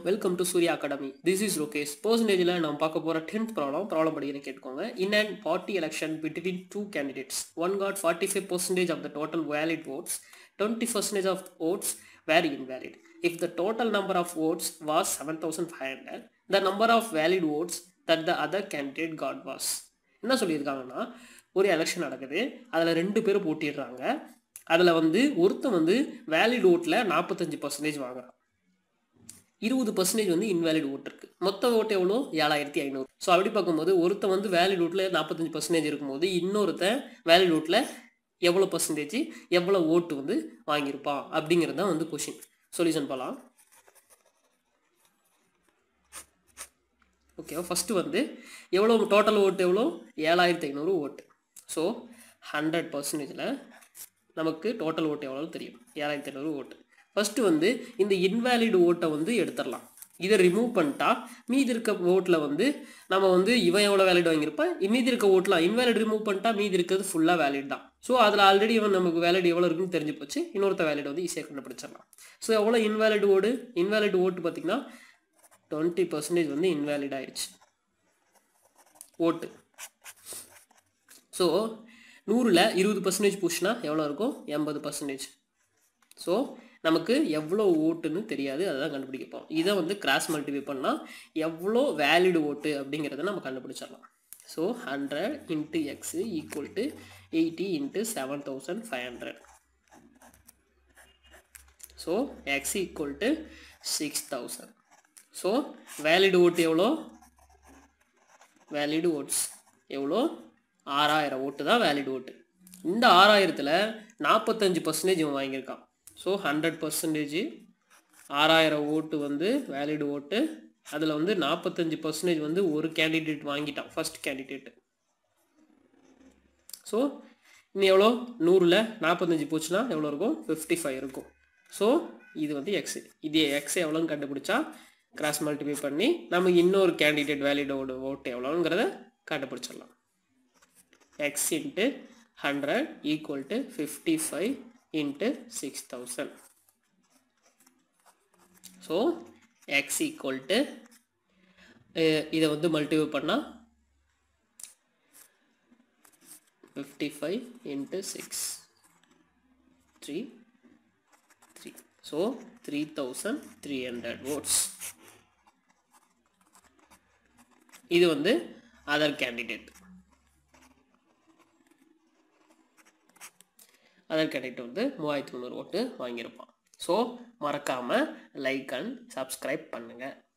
welcome to Surya academy this is Rokesh பர்சன்டேஜில் நம்ம பார்க்க போகிற டென்த் ப்ராப்ளம் ப்ராப்ளம் படிக்கிறேன் கேட்டுக்கோங்க in and party election between two candidates one got forty five percentage of the total valid votes twenty percentage of votes were invalid if the total number of votes was 7500 the number of valid votes that the other candidate got was என்ன சொல்லியிருக்காங்கன்னா ஒரு election நடக்குது அதில் ரெண்டு பேர் போட்டிடுறாங்க அதில் வந்து ஒருத்தன் வந்து வேலிட் ஓட்டில் நாற்பத்தஞ்சு பர்சன்டேஜ் வாங்குறான் இருபது பர்சன்டேஜ் வந்து இன்வேலிட் ஓட் இருக்கு மொத்த ஓட்டு எவ்வளோ ஏழாயிரத்தி ஐநூறு ஸோ அப்படி பார்க்கும்போது ஒருத்தன் வந்து வேலிட் ஓட்டில் நாற்பத்தஞ்சு பர்சன்டேஜ் இருக்கும்போது இன்னொருத்தன் வேலிட் ஓட்டில் எவ்வளோ பர்சன்டேஜ் எவ்வளோ ஓட்டு வந்து வாங்கியிருப்பான் அப்படிங்கிறது தான் வந்து கொஷின் சொல்யூஷன் போகலாம் ஓகேவா ஃபஸ்ட்டு வந்து எவ்வளோ டோட்டல் ஓட்டு எவ்வளோ ஏழாயிரத்தி ஐநூறு ஓட்டு ஸோ ஹண்ட்ரட் பர்சன்டேஜில் நமக்கு டோட்டல் ஓட்டு எவ்வளோன்னு தெரியும் ஏழாயிரத்தி ஐநூறு ஓட்டு ஃபஸ்ட்டு வந்து இந்த இன்வேலிட் ஓட்டை வந்து எடுத்துடலாம் இதை ரிமூவ் பண்ணிட்டா மீதி இருக்க ஓட்டில் வந்து நம்ம வந்து இவன் எவ்வளோ வேலிட் வாங்கியிருப்பான் மீதி இருக்க ஓட்டலாம் இன்வேலிட் ரிமூவ் பண்ணிட்டா மீதி இருக்கிறது ஃபுல்லாக வேலிட் தான் ஸோ அதில் ஆல்ரெடி இவன் நமக்கு வேலிட் எவ்வளோ இருக்குன்னு தெரிஞ்சு போச்சு இன்னொருத்த வேலிட் வந்து ஈஸியாக கண்டுபிடிச்சிடலாம் ஸோ எவ்வளோ இன்வேலிட் ஓடு இன்வேலிட் ஓட்டு பார்த்திங்கன்னா டுவெண்ட்டி பர்சன்டேஜ் வந்து இன்வேலிட் ஆயிடுச்சு ஓட்டு ஸோ நூறில் இருபது பர்சன்டேஜ் புஷ்னா எவ்வளோ இருக்கும் எண்பது பர்சன்டேஜ் ஸோ நமக்கு எவ்வளோ ஓட்டுன்னு தெரியாது அதுதான் கண்டுபிடிக்கப்போம் இதை வந்து கிராஸ் மல்டிப்ளை பண்ணால் எவ்வளோ வேலிடு ஓட்டு அப்படிங்கிறத நம்ம கண்டுபிடிச்சிடலாம் so hundred into X equal to eighty into seven thousand five hundred so X equal to six thousand so valid ஓட்டு எவ்வளோ வேலிடு ஓட்ஸ் எவ்வளோ ஆறாயிரம் ஓட்டு தான் வேலிட் ஓட்டு இந்த ஆறாயிரத்தில் நாற்பத்தஞ்சு பர்சன்டேஜ் இவன் வாங்கியிருக்கான் ஸோ ஹண்ட்ரட் பர்சன்டேஜ் ஆறாயிரம் ஓட்டு வந்து வேலிட் ஓட்டு அதில் வந்து நாற்பத்தஞ்சு பர்சன்டேஜ் வந்து ஒரு கேண்டிடேட் வாங்கிட்டான் ஃபர்ஸ்ட் கேண்டிடேட்டு ஸோ இன்னும் எவ்வளோ நூறில் நாற்பத்தஞ்சு போச்சுன்னா எவ்வளோ இருக்கும் ஃபிஃப்டி ஃபைவ் இருக்கும் ஸோ இது வந்து எக்ஸ் இது எக்ஸ் எவ்வளோன்னு கண்டுபிடிச்சா கிராஸ் மல்டிப்ளை பண்ணி நம்ம இன்னொரு கேண்டிடேட் வேலிடோட ஓட்டு எவ்வளோங்கிறத கண்டுபிடிச்சிடலாம் x into 100 equal to 55 into 6000 so x equal to இதை வந்து மல்டிபிள் பண்ணால் fifty five into six three three so three thousand three hundred votes இது வந்து அதர் கேண்டிடேட் அதர் கேண்டிடேட் வந்து மூவாயிரத்தி முந்நூறு ஓட்டு வாங்கியிருப்பான் ஸோ மறக்காமல் லைக் அண்ட் சப்ஸ்கிரைப் பண்ணுங்கள்